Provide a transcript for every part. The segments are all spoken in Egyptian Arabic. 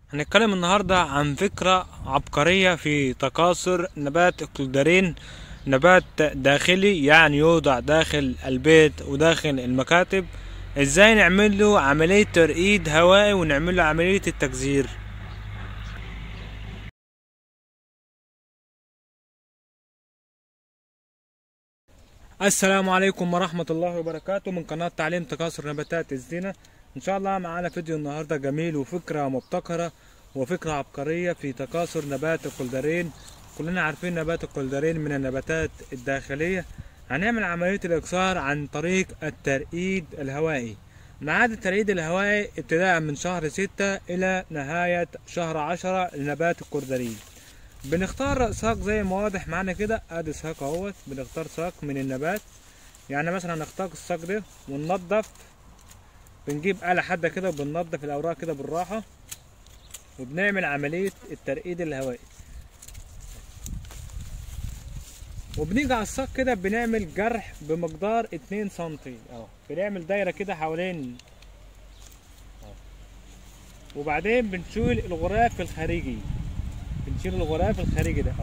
هنتكلم النهاردة عن فكرة عبقرية في تكاثر نبات الكلدرين نبات داخلي يعني يوضع داخل البيت وداخل المكاتب ازاي نعمل له عملية ترقيد هوائي ونعمل له عملية التجذير السلام عليكم ورحمة الله وبركاته من قناة تعليم تكاثر نباتات الزينة ان شاء الله معانا فيديو النهاردة جميل وفكرة مبتكرة وفكرة عبقرية في تكاثر نبات الكلدرين كلنا عارفين نبات الكلدرين من النباتات الداخلية هنعمل عملية الإكسار عن طريق الترقيد الهوائي ميعاد الترقيد الهوائي ابتداء من شهر ستة إلى نهاية شهر عشرة لنبات الكلدرين بنختار ساق زي ما واضح معانا كده ادي ساق اهوت بنختار ساق من النبات يعني مثلا هنختار الساق ده وننضف بنجيب آلة حادة كده وبننضف الأوراق كده بالراحة وبنعمل عملية الترقيد الهوائي وبنيجي على الساق كده بنعمل جرح بمقدار اتنين سنتي اهو بنعمل دايرة كده حوالين أهو. وبعدين بنشيل الغلاف الخارجي بنشيل الغلاف الخارجي ده اهو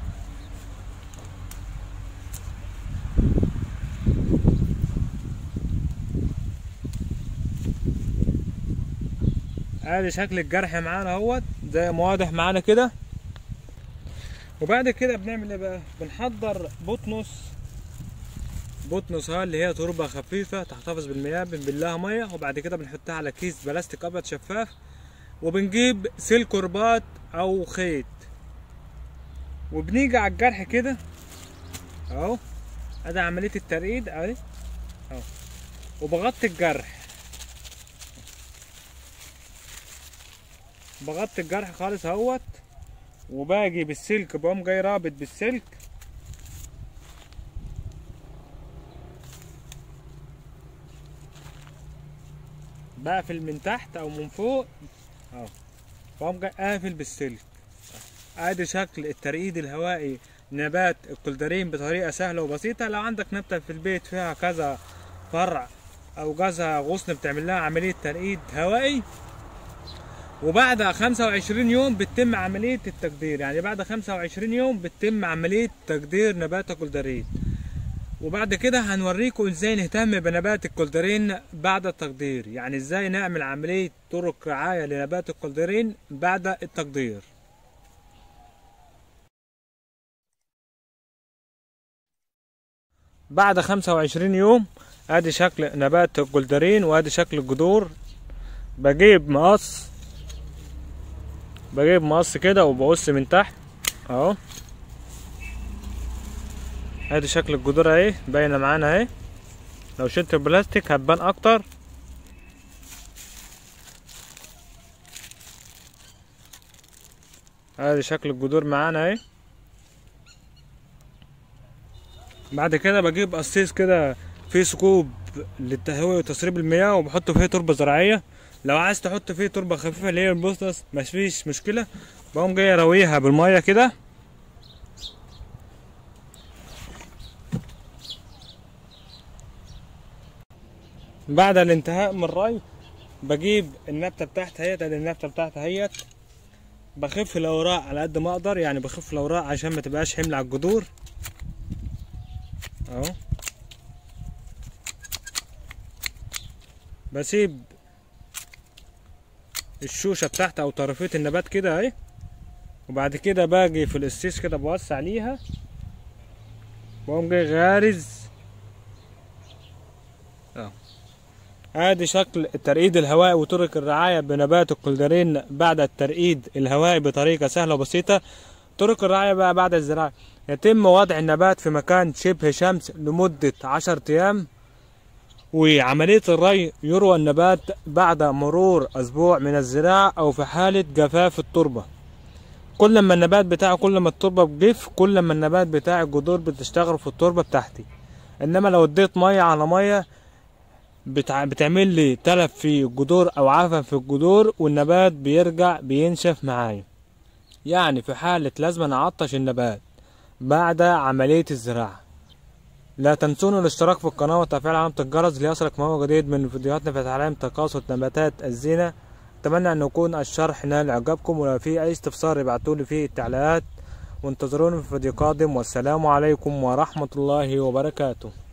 ادي شكل الجرح معانا اهوت زي ما واضح معانا كده وبعد كده بنعمل ايه بقى بنحضر بطنس بطنس ها اللي هي تربة خفيفة تحتفظ بالمياه بنبلها مية وبعد كده بنحطها على كيس بلاستيك ابيض شفاف وبنجيب سلك رباط او خيط وبنيجي على الجرح كده اهو ادي عملية الترقيد اهي اهو وبغطي الجرح بغطي الجرح خالص اهوت وباجي بالسلك بقوم جاي رابط بالسلك بقفل من تحت او من فوق اهو بقوم جاي قافل بالسلك ادي شكل الترقيد الهوائي نبات الكلدرين بطريقه سهله وبسيطه لو عندك نبته في البيت فيها كذا فرع او كذا غصن بتعمل لها عمليه ترقيد هوائي وبعد 25 يوم بتتم عملية التجدير يعني بعد 25 يوم بتتم عملية تجدير نبات الكلدرين وبعد كده هنوريكم ازاي نهتم بنبات الكلدرين بعد التقدير يعني ازاي نعمل عملية طرق رعاية لنبات الكلدرين بعد التقدير بعد 25 يوم ادي شكل نبات الكلدرين وادي شكل الجذور بجيب مقص بجيب مقص كده وبقص من تحت اهو ادي شكل الجذور اهي باينه معانا اهي لو شلت البلاستيك هتبان اكتر ادي شكل الجذور معانا اهي بعد كده بجيب قصيص كده فيه ثقوب للتهوية وتسريب المياه وبحط فيه تربة زراعية لو عايز تحط فيه تربة خفيفة اللي هي البوستس مفيش مشكلة بقوم جاي ارويها بالمية كده بعد الانتهاء من الري بجيب النبتة بتاعتي اهيت ادي النبتة بتاعتي اهيت بخف الاوراق على قد ما اقدر يعني بخف الاوراق عشان ما تبقاش حمل على الجذور اهو بسيب الشوشة بتاعت او طرفية النبات كده اهي وبعد كده باجي في القصيص كده بوسع ليها بقوم جاي غارز اهو ادي شكل الترقيد الهوائي وطرق الرعاية بنبات الكلدرين بعد الترقيد الهوائي بطريقة سهلة وبسيطة طرق الرعاية بقى بعد الزراعة يتم وضع النبات في مكان شبه شمس لمدة عشر أيام وعملية الري يروى النبات بعد مرور أسبوع من الزراعة أو في حالة جفاف التربة كل ما النبات بتاعه كل ما التربة بجف كل ما النبات بتاع الجذور بتشتغل في التربة بتاعتي إنما لو اديت مية على مية بتع... بتعمل لي تلف في الجذور أو عفن في الجذور والنبات بيرجع بينشف معايا يعني في حالة لازم أعطش النبات بعد عملية الزراعة لا تنسون الاشتراك في القناة وتفعيل علامة الجرس ليصلك ما هو جديد من فيديوهاتنا في تعليم تقاصد نباتات الزينة اتمنى ان يكون الشرح نال اعجابكم ولو في اي استفسار ابعتولي في التعليقات وانتظروني في فيديو قادم والسلام عليكم ورحمة الله وبركاته